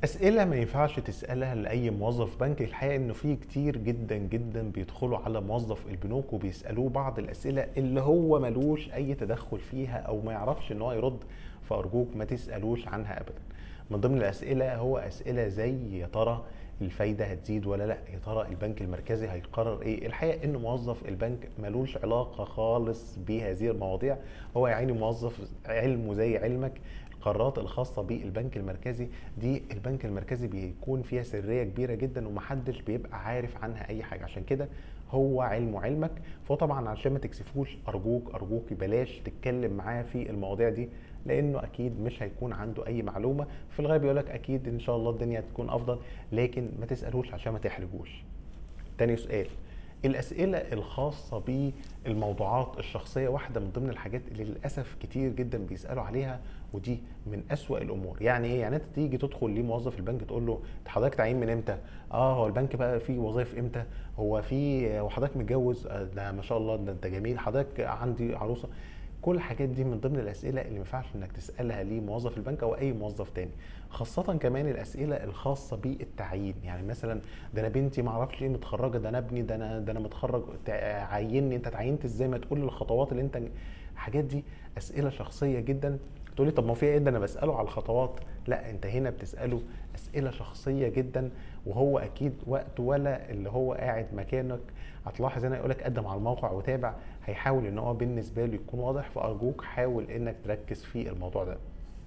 اسئله ما ينفعش تسالها لاي موظف بنك الحقيقه انه في كتير جدا جدا بيدخلوا على موظف البنوك وبيسالوه بعض الاسئله اللي هو ملوش اي تدخل فيها او ما يعرفش ان هو يرد فارجوك ما تسالوش عنها ابدا من ضمن الاسئله هو اسئله زي يا ترى الفايده هتزيد ولا لا يا ترى البنك المركزي هيقرر ايه الحقيقه ان موظف البنك ملوش علاقه خالص بهذه المواضيع هو يعني موظف علمه زي علمك القرارات الخاصه بالبنك المركزي دي البنك المركزي بيكون فيها سريه كبيره جدا ومحدش بيبقى عارف عنها اي حاجه عشان كده هو علمه علمك فهو طبعا عشان ما تكسفوش ارجوك ارجوك بلاش تتكلم معاه في المواضيع دي لانه اكيد مش هيكون عنده اي معلومه في الغالب يقول لك اكيد ان شاء الله الدنيا تكون افضل لكن ما تسالوش عشان ما تحرجوش تاني سؤال الاسئله الخاصه بالموضوعات الشخصيه واحده من ضمن الحاجات اللي للاسف كتير جدا بيسالوا عليها ودي من أسوأ الامور يعني ايه يعني انت تيجي تدخل لموظف البنك تقول له حضرتك تعيين من امتى اه هو البنك بقى فيه وظائف امتى هو في هو حضرتك متجوز آه، ده ما شاء الله ده انت جميل حضرتك عندي عروسه كل الحاجات دي من ضمن الاسئله اللي ما ينفعش انك تسالها لموظف البنك او اي موظف تاني خاصه كمان الاسئله الخاصه بالتعيين يعني مثلا ده انا بنتي ما اعرفش ايه متخرجه ده انا ابني ده انا ده انا متخرج عيني انت اتعينت ازاي ما تقول لي الخطوات اللي انت الحاجات دي اسئله شخصيه جدا تقول لي طب ما في ايه ده انا بساله على الخطوات لا انت هنا بتساله اسئله شخصيه جدا وهو اكيد وقت ولا اللي هو قاعد مكانك هتلاحظ هنا يقول لك قدم على الموقع وتابع هيحاول ان هو بالنسبه له يكون واضح فارجوك حاول انك تركز في الموضوع ده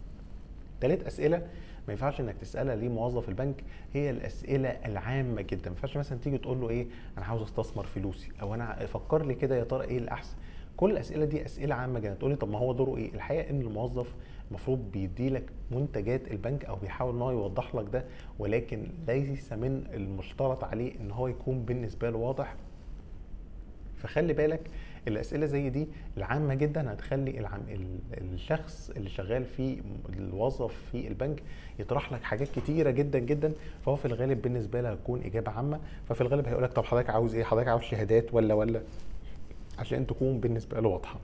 ثالث اسئله ما ينفعش انك تسالها لموظف البنك هي الاسئله العامه جدا ما ينفعش مثلا تيجي تقول له ايه انا عاوز استثمر فلوسي او انا فكر لي كده يا ترى ايه الاحسن كل الاسئله دي اسئله عامه جدا تقول لي طب ما هو دوره ايه الحقيقه ان الموظف المفروض بيدي لك منتجات البنك او بيحاول ان هو يوضح لك ده ولكن ليس من المشترط عليه ان هو يكون بالنسبه له واضح فخلي بالك الاسئله زي دي العامه جدا هتخلي العم... الشخص اللي شغال في الوظف في البنك يطرح لك حاجات كتيره جدا جدا فهو في الغالب بالنسبه له هتكون اجابه عامه ففي الغالب هيقول لك طب حضرتك عاوز ايه حضرتك عاوز شهادات ولا ولا عشان تكون بالنسبه له واضحه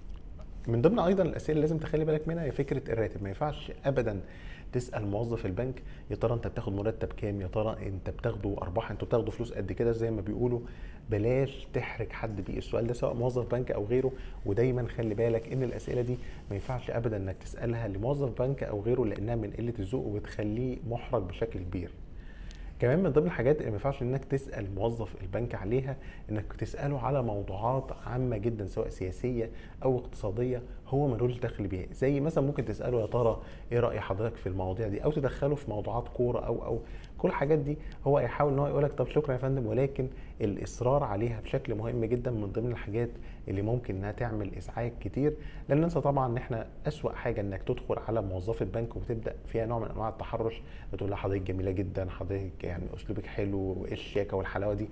من ضمن ايضا الاسئله اللي لازم تخلي بالك منها هي فكره الراتب ما ينفعش ابدا تسال موظف البنك يا ترى انت بتاخد مرتب كام يا ترى انت بتاخده ارباح انتوا بتاخدوا فلوس قد كده زي ما بيقولوا بلاش تحرج حد بيه السؤال ده سواء موظف بنك او غيره ودايما خلي بالك ان الاسئله دي ما ينفعش ابدا انك تسالها لموظف بنك او غيره لانها من قله الذوق وبتخليه محرج بشكل كبير كمان من ضمن الحاجات اللي ما ينفعش انك تسال موظف البنك عليها انك تساله على موضوعات عامه جدا سواء سياسيه او اقتصاديه هو ملوش دخل بيها زي مثلا ممكن تساله يا ترى ايه راي حضرتك في المواضيع دي او تدخله في موضوعات كوره او او كل الحاجات دي هو هيحاول ان هو يقول لك طب شكرا يا فندم ولكن الاصرار عليها بشكل مهم جدا من ضمن الحاجات اللي ممكن انها تعمل ازعاج كتير لا ننسى طبعا ان احنا اسوا حاجه انك تدخل على موظفه بنك وتبدا فيها نوع من انواع التحرش بتقول لها حضرتك جميله جدا حضرتك يعني اسلوبك حلو وايه الشياكه والحلاوه دي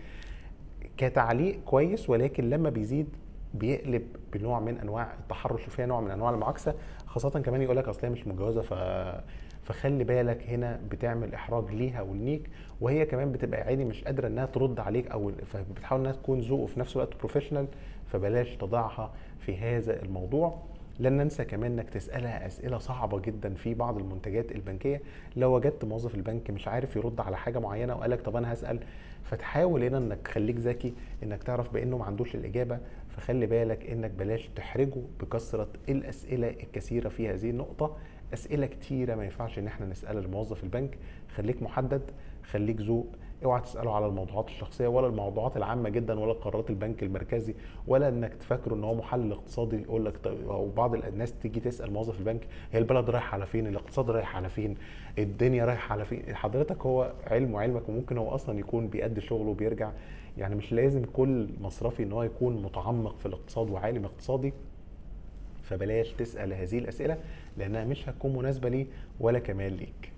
كتعليق كويس ولكن لما بيزيد بيقلب بنوع من انواع التحرش وفيها نوع من انواع المعاكسه خاصه كمان يقول لك اصل هي مش متجوزه ف فخلي بالك هنا بتعمل احراج ليها وليك وهي كمان بتبقى عادي مش قادره انها ترد عليك او فبتحاول انها تكون ذوق وفي نفس الوقت بروفيشنال فبلاش تضعها في هذا الموضوع لن ننسى كمان انك تسالها اسئله صعبه جدا في بعض المنتجات البنكيه لو وجدت موظف البنك مش عارف يرد على حاجه معينه وقال لك طب انا هسال فتحاول هنا انك خليك ذكي انك تعرف بانه ما عندوش الاجابه فخلي بالك انك بلاش تحرجه بكثره الاسئله الكثيره في هذه النقطه اسئله كتيره ما ينفعش ان احنا نسالها لموظف البنك خليك محدد خليك ذوق اوعى تساله على الموضوعات الشخصيه ولا الموضوعات العامه جدا ولا قرارات البنك المركزي ولا انك تفكره ان هو محلل اقتصادي يقول لك او بعض الناس تيجي تسال موظف البنك هي البلد رايح على فين الاقتصاد رايح على فين الدنيا رايحه على فين حضرتك هو علم وعلمك وممكن هو اصلا يكون بيأدي شغله وبيرجع يعني مش لازم كل مصرفي ان هو يكون متعمق في الاقتصاد وعالم اقتصادي فبلاش تسال هذه الاسئله لانها مش هتكون مناسبه ليه ولا كمان ليك